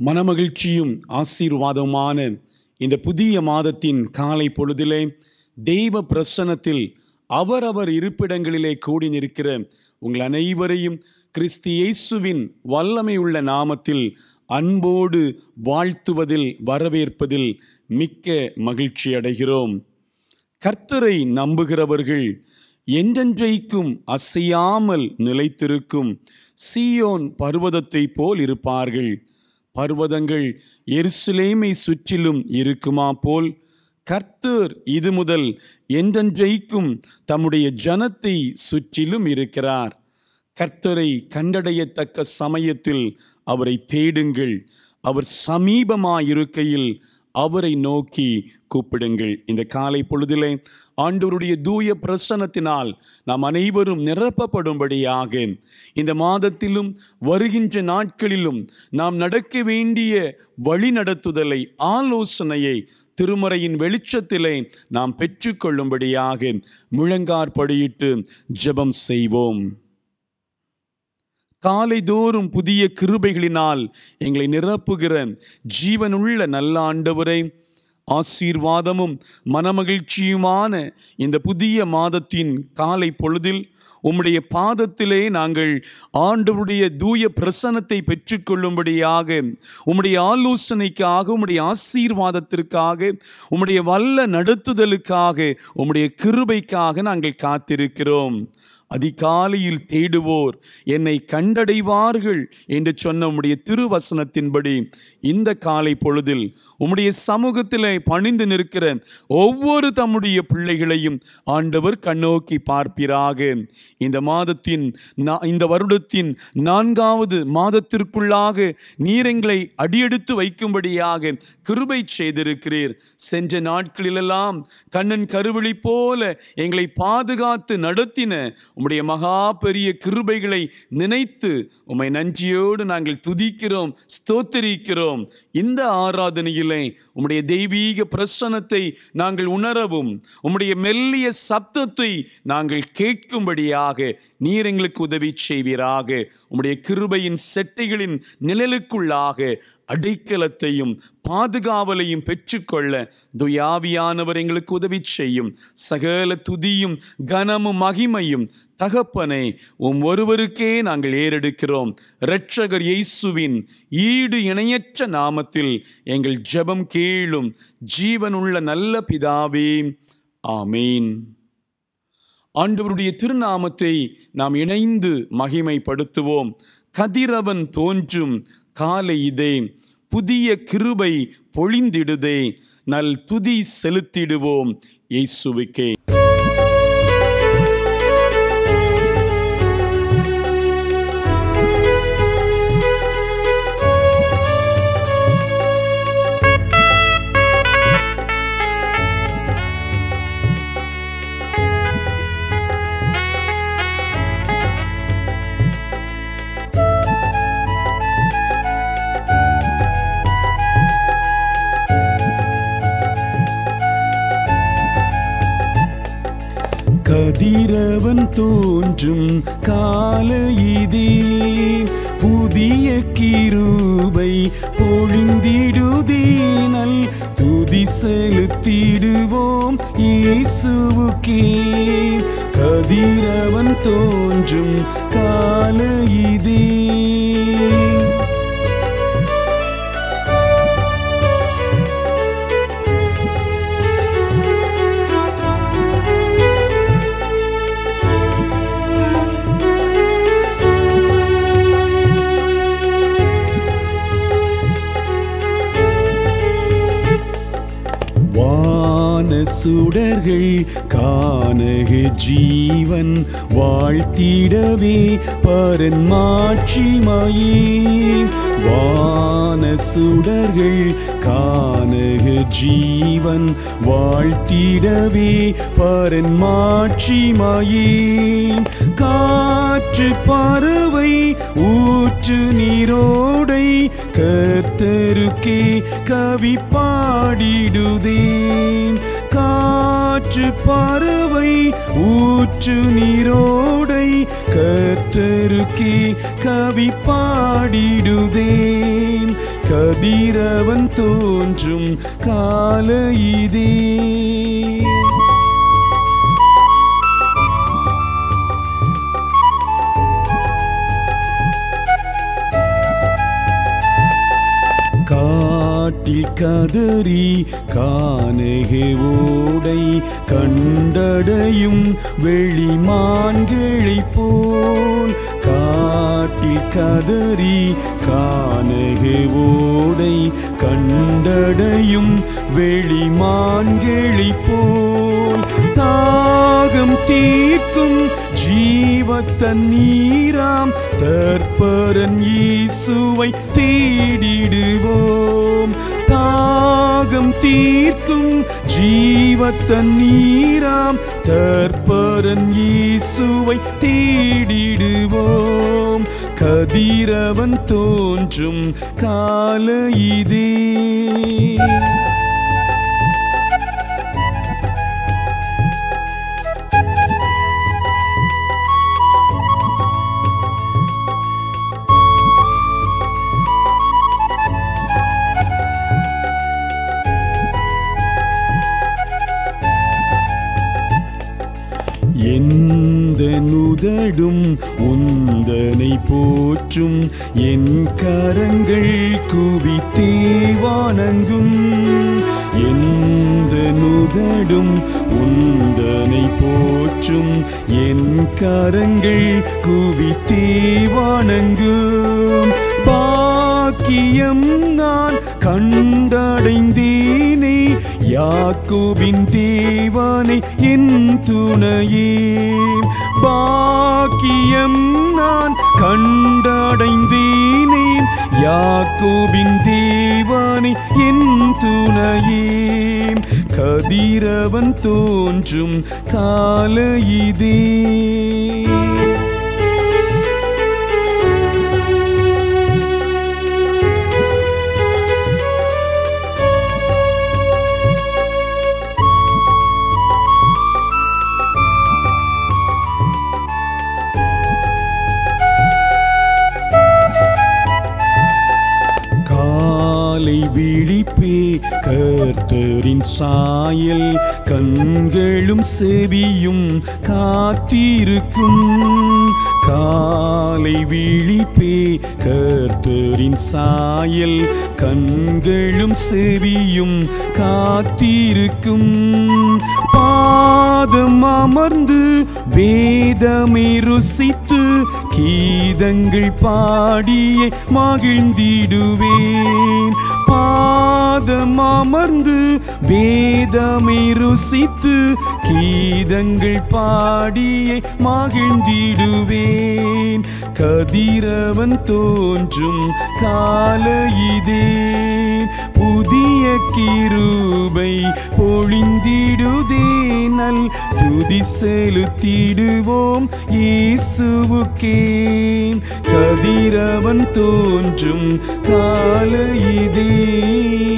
மனமகிழ்ச்சியும் ஆசீர்வாதமான இந்த புதிய மாதத்தின் காலை பொழுதிலே தெய்வ பிரசன்னத்தில் அவரவர் இருப்பிடங்களிலே கூடி நிற்கிற உங்கள் அனைவரையும் கிறிஸ்து இயேசுவின் வல்லமை உள்ள நாமத்தில் அன்போடு வாழ்த்துவதில் வரவேற்பதில் மிக்க மகிழ்ச்சி அடைகிறோம் கர்த்தரை நம்புகிறவர்கள் என்றென்றைக்கும் அசையாமல் நிலைத்திருக்கும் சீயோன் பர்வதத்தைப் போல் இருப்பார்கள் பர்வதங்கள் எருசலேமை சுற்றிலும் இருக்குமா போல் கர்த்தர் இது முதல் என்றென்றைக்கும் தம்முடைய ஜனத்தை சுற்றிலும் இருக்கிறார் கர்த்தரை கண்டடையத்தக்க சமயத்தில் அவரை தேடுங்கள் அவர் சமீபமாயிருக்கையில் அவரை நோக்கி கூப்பிடுங்கள் இந்த காலை பொழுதிலே ஆண்டவருடைய தூய பிரசனத்தினால் நாம் அனைவரும் நிரப்பப்படும்படியாக இந்த மாதத்திலும் வருகின்ற நாட்களிலும் நாம் நடக்க வேண்டிய வழிநடத்துதலை ஆலோசனையை திருமறையின் வெளிச்சத்திலே நாம் பெற்றுக்கொள்ளும்படியாக முழங்கார்படியிட்டு ஜெபம் செய்வோம் காலைதோறும் புதிய கிருபைகளினால் எங்களை நிரப்புகிற ஜீவனுள்ள நல்ல ஆண்டவரை ஆசீர்வாதமும் மனமகிழ்ச்சியுமான இந்த புதிய மாதத்தின் காலை பொழுதில் உம்முடைய பாதத்திலே நாங்கள் ஆண்டவருடைய தூய பிரசனத்தை பெற்றுக்கொள்ளும்படியாக உம்முடைய ஆலோசனைக்காக உம்முடைய ஆசீர்வாதத்திற்காக உம்முடைய வல்ல நடத்துதலுக்காக உம்முடைய கிருபைக்காக நாங்கள் காத்திருக்கிறோம் அதிகாலையில் தேடுவோர் என்னை கண்டடைவார்கள் என்று சொன்ன உம்முடைய திருவசனத்தின்படி இந்த காலை பொழுதில் உம்முடைய சமூகத்திலே பணிந்து நிற்கிற ஒவ்வொரு தம்முடைய பிள்ளைகளையும் ஆண்டவர் கண்ணோக்கி பார்ப்பீராக இந்த மாதத்தின் நா- இந்த வருடத்தின் நான்காவது மாதத்திற்குள்ளாக நீரெங்களை அடியெடுத்து வைக்கும்படியாக கிருபை செய்திருக்கிறீர் சென்ற நாட்களிலெல்லாம் கண்ணன் கருவிழி போல எங்களை பாதுகாத்து நடத்தின உம்முடைய மகா பெரிய கிருபைகளை நினைத்து உம்மை நன்றியோடு நாங்கள் துதிக்கிறோம் ஸ்தோத்தரிக்கிறோம் இந்த ஆராதனையிலே உம்முடைய தெய்வீக பிரசன்னத்தை நாங்கள் உணரவும் உம்முடைய மெல்லிய சப்தத்தை நாங்கள் கேட்கும்படியாக நீர் எங்களுக்கு உதவி செய்வீராக உம்முடைய கிருபையின் செட்டைகளின் நிழலுக்குள்ளாக அடைக்கலத்தையும் பாதுகாவலையும் பெற்றுக்கொள்ள துயாவியானவர் எங்களுக்கு உதவி செய்யும் சகல துதியும் கனமும் மகிமையும் தகப்பனே உம் ஒருவருக்கே நாங்கள் ஏறெடுக்கிறோம் இரட்சகர் இயேசுவின் ஈடு இணையற்ற நாமத்தில் எங்கள் ஜெபம் கேளும் ஜீவனுள்ள நல்ல பிதாவே ஆமீன் ஆண்டவருடைய திருநாமத்தை நாம் இணைந்து மகிமைப்படுத்துவோம் கதிரவன் தோன்றும் காலை இதே புதிய கிருபை பொழிந்திடுதே நல் துதி செலுத்திடுவோம் இயேசுவுக்கே கதிரவன் தோன்றும் காலையிதே புதிய கிருபை பொழிந்திடுதே நல் துதி செலுத்திடுவோம் இயேசுவுக்கே கதிரவன் தோன்றும் காலையிதே வான சுடர்கள் காணக ஜீவன் வாழ்த்திடவே பரன் மாட்சிமையே வான சுடர்கள் காணக ஜீவன் வாழ்த்திடவே பரன் மாட்சிமையே காற்று பறவை ஊற்று நீரோடை கர்த்தருக்கே கவி பாடிடுதேன் காற்று பறவை ஊற்று நீரோடை கர்த்தருக்கே கவி பாடிடுதேன் கதிரவன் தோன்றும் கால இதே காட்டில் கதறி கானகே ஓடை கண்டடையும் வெளிமான்களை போல் காட்டில் கதறி கானகே ஓடை கண்டடையும் வெளிமான்களை போல் தாகம் தீர்க்கும் ஜீவத்தன் நீராம் தற்பரன் இயேசுவை தேடிடுவோம் தாகம் தீர்க்கும் ஜீவத்தன் நீராம் தற்பரன் இயேசுவை தேடிடுவோம் கதிரவன் தோன்றும் கால இதே எந்த நுதடும் உந்தனை போற்றும் என் கரங்கள் குவித்தே வானங்கும் எந்த நுதடும் உந்தனை போற்றும் என் கரங்கள் குவித்தே வானங்கும் பாக்கியம் நான் கண்டடைந்தேனே யாக்கோபின் தேவனை என் துணையே பாக்கியம் நான் கண்டடைந்தேனே யாக்கோபின் தேவனை என் துணையே கதிரவன் தோன்றும் கால இதே காலை விழிப்பே கர்த்தரின் சாயல் கண்களும் செவியும் காத்திருக்கும் காலை விழிப்பே கர்த்தரின் சாயல் கண்களும் செவியும் காத்திருக்கும் பாதம் அமர்ந்து வேதமை ருசித்து கீதங்கள் பாடியே மகிழ்ந்திடுவேன் பாதம் அமர்ந்து வேதமை ருசித்து கீதங்கள் பாடியே மகிழ்ந்திடுவேன் கதிரவன் தோன்றும் கால இதே புதிய கிருபை பொழிந்திடுதே நல் துதி செலுத்திடுவோம் இயேசுவுக்கே கதிரவன் தோன்றும் கால இதே